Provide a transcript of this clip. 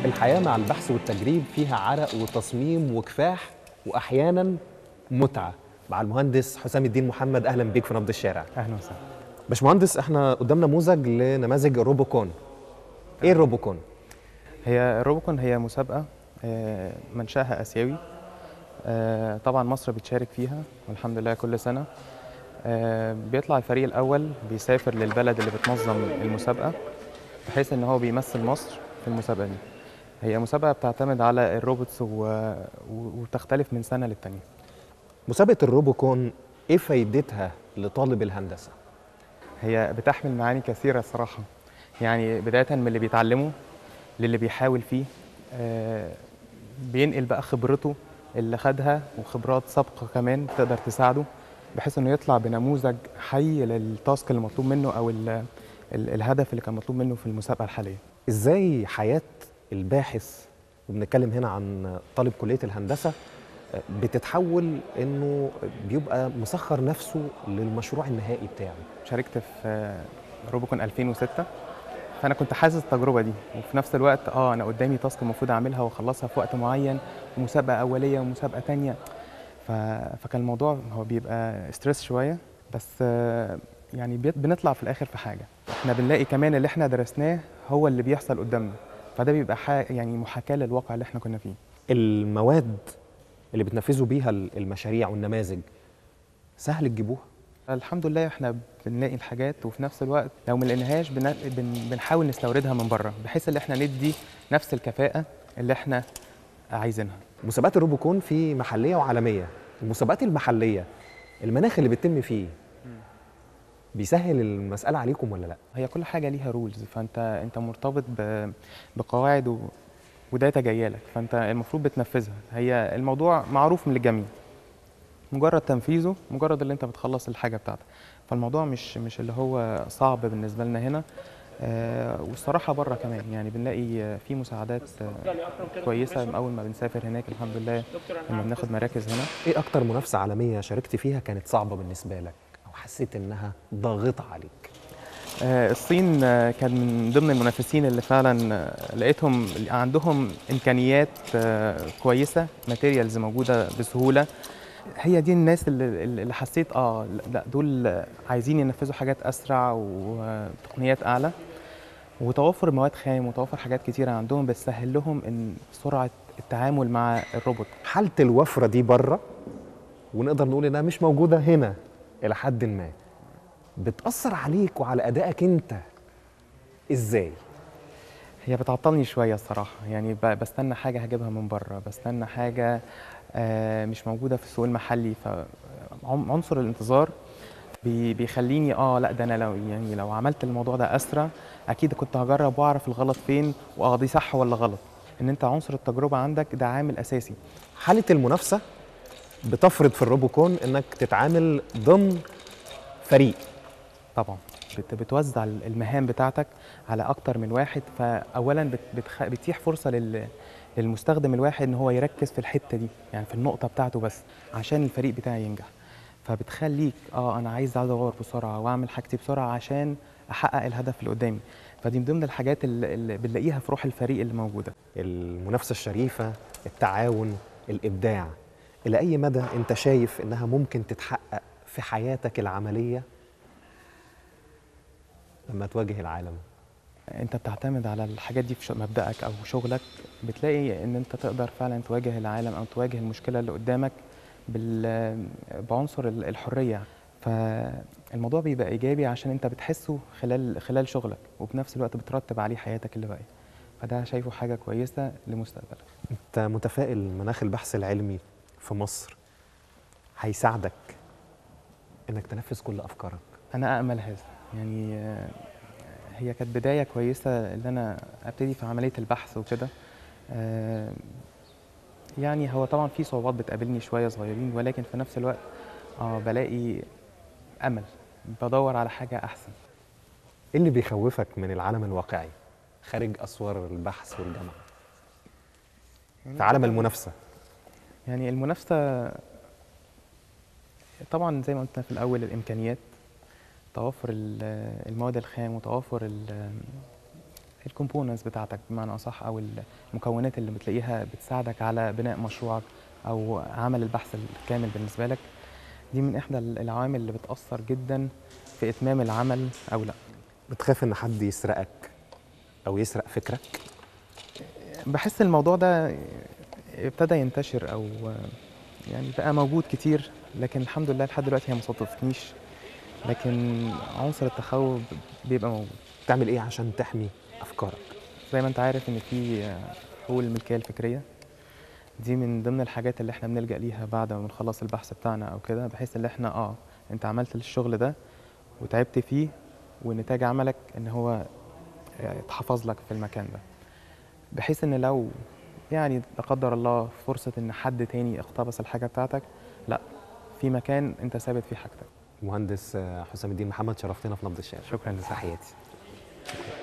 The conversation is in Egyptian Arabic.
الحياة مع البحث والتجريب فيها عرق وتصميم وكفاح وأحيانا متعة مع المهندس حسام الدين محمد أهلا بيك في نبض الشارع اهلا وسهلا باشمهندس احنا قدام نموذج لنماذج الروبوكون ايه الروبوكون؟ هي الروبوكون هي مسابقه آه، منشاها اسيوي آه، طبعا مصر بتشارك فيها والحمد لله كل سنه آه، بيطلع الفريق الاول بيسافر للبلد اللي بتنظم المسابقه بحيث ان هو بيمثل مصر في المسابقه دي هي مسابقه بتعتمد على الروبوتس و... و- وتختلف من سنه للتانيه مسابقة الروبوكون ايه فايدتها لطالب الهندسة؟ هي بتحمل معاني كثيرة الصراحة يعني بداية من اللي بيتعلمه للي بيحاول فيه آه، بينقل بقى خبرته اللي خدها وخبرات سابقة كمان تقدر تساعده بحيث انه يطلع بنموذج حي للتاسك اللي مطلوب منه او ال ال الهدف اللي كان مطلوب منه في المسابقة الحالية ازاي حياة الباحث وبنتكلم هنا عن طالب كلية الهندسة آه، بتتحول انه بيبقى مسخر نفسه للمشروع النهائي بتاعه شاركت في آه، روبوكون 2006 فانا كنت حاسس التجربه دي وفي نفس الوقت اه انا قدامي تاسك المفروض اعملها واخلصها في وقت معين ومسابقه اوليه ومسابقه تانية ف... فكان الموضوع هو بيبقى ستريس شويه بس آه، يعني بيت- بنطلع في الاخر في حاجه احنا بنلاقي كمان اللي احنا درسناه هو اللي بيحصل قدامنا فده بيبقى ح... يعني محاكاه للواقع اللي احنا كنا فيه المواد اللي بتنفذوا بيها المشاريع والنماذج سهل تجيبوها الحمد لله احنا بنلاقي الحاجات وفي نفس الوقت لو ما لقيناهاش بن... بن... بنحاول نستوردها من بره بحيث ان احنا ندي نفس الكفاءه اللي احنا عايزينها مسابقات الروبوكون في محليه وعالميه المسابقات المحليه المناخ اللي بتتم فيه بيسهل المساله عليكم ولا لا هي كل حاجه ليها رولز فانت انت مرتبط ب... بقواعد و... وداتا جايه لك فانت المفروض بتنفذها هي الموضوع معروف من الجميع مجرد تنفيذه مجرد اللي انت بتخلص الحاجه بتاعتك فالموضوع مش مش اللي هو صعب بالنسبه لنا هنا آه والصراحه بره كمان يعني بنلاقي آه، في مساعدات آه كويسه من اول ما بنسافر هناك الحمد لله لما بناخد مراكز هنا ايه اكتر منافسه عالميه شاركت فيها كانت صعبه بالنسبه لك او حسيت انها ضاغطه عليك آه، الصين آه، كان من ضمن المنافسين اللي فعلا آه، لقيتهم عندهم امكانيات آه، كويسه ماتيريالز موجوده بسهوله هي دي الناس اللي, اللي حسيت اه لا دول عايزين ينفذوا حاجات اسرع وتقنيات اعلى وتوفر مواد خام وتوفر حاجات كتيره عندهم بتسهل لهم ان سرعه التعامل مع الروبوت حاله الوفره دي بره ونقدر نقول انها مش موجوده هنا الى حد ما بتاثر عليك وعلى ادائك انت ازاي هي بتعطلني شويه الصراحه يعني ب- بستنى حاجه هجيبها من بره بستنى حاجه آه، مش موجوده في السوق المحلي فعنصر الانتظار بي- بيخليني اه لا ده انا لو يعني لو عملت الموضوع ده اسرع اكيد كنت هجرب واعرف الغلط فين واه دي صح ولا غلط ان انت عنصر التجربه عندك ده عامل اساسي حاله المنافسه بتفرض في الروبوكون انك تتعامل ضمن فريق طبعا بت- بتوزع المهام بتاعتك على اكتر من واحد فاولا بت- بتخ... بتتيح فرصه لل... للمستخدم الواحد ان هو يركز في الحته دي يعني في النقطه بتاعته بس عشان الفريق بتاعي ينجح فبتخليك اه انا عايز عايز ادور بسرعه واعمل حاجتي بسرعه عشان احقق الهدف اللي قدامي فدي من ضمن الحاجات اللي, اللي بنلاقيها في روح الفريق اللي موجوده المنافسه الشريفه التعاون الابداع الى اي مدى انت شايف انها ممكن تتحقق في حياتك العمليه لما تواجه العالم انت بتعتمد على الحاجات دي في ش- مبدأك او شغلك بتلاقي ان انت تقدر فعلا تواجه العالم او تواجه المشكله اللي قدامك بال... بعنصر ال- الحريه فالموضوع بيبقى ايجابي عشان انت بتحسه خلال خلال شغلك وفي نفس الوقت بترتب عليه حياتك اللي باقيه فده شايفه حاجه كويسه لمستقبلك انت متفائل مناخ البحث العلمي في مصر هيساعدك انك تنفذ كل افكارك انا امل هذا يعني آه، هي كانت بدايه كويسه ان انا ابتدي في عمليه البحث وكده آه، يعني هو طبعا في صعوبات بتقابلني شويه صغيرين ولكن في نفس الوقت اه بلاقي امل بدور على حاجه احسن ايه اللي بيخوفك من العالم الواقعي خارج اسوار البحث والجامعه في عالم المنافسه يعني المنافسه طبعا زي ما قلنا في الاول الامكانيات توافر ال- المواد الخام وتوافر ال- الكومبوننتس بتاعتك بمعنى اصح او المكونات اللي بتلاقيها بتساعدك على بناء مشروعك او عمل البحث الكامل بالنسبه لك دي من احدى العوامل اللي بتاثر جدا في اتمام العمل او لا بتخاف ان حد يسرقك او يسرق فكرك بحس الموضوع ده ابتدى ينتشر او يعني بقى موجود كتير لكن الحمد لله لحد دلوقتي هي ما صادفتنيش لكن عنصر التخوف بيبقى موجود تعمل ايه عشان تحمي افكارك زي ما انت عارف ان في حقوق الملكيه الفكريه دي من ضمن الحاجات اللي احنا بنلجا ليها بعد ما بنخلص البحث بتاعنا او كده بحيث ان احنا اه انت عملت الشغل ده وتعبت فيه ونتاج عملك ان هو يتحفظ لك في المكان ده بحيث ان لو يعني لا قدر الله فرصه ان حد تاني اقتبس الحاجه بتاعتك لا في مكان انت ثابت فيه حاجتك مهندس حسام الدين محمد شرفتنا في نبض الشارع شكرا لك تحياتي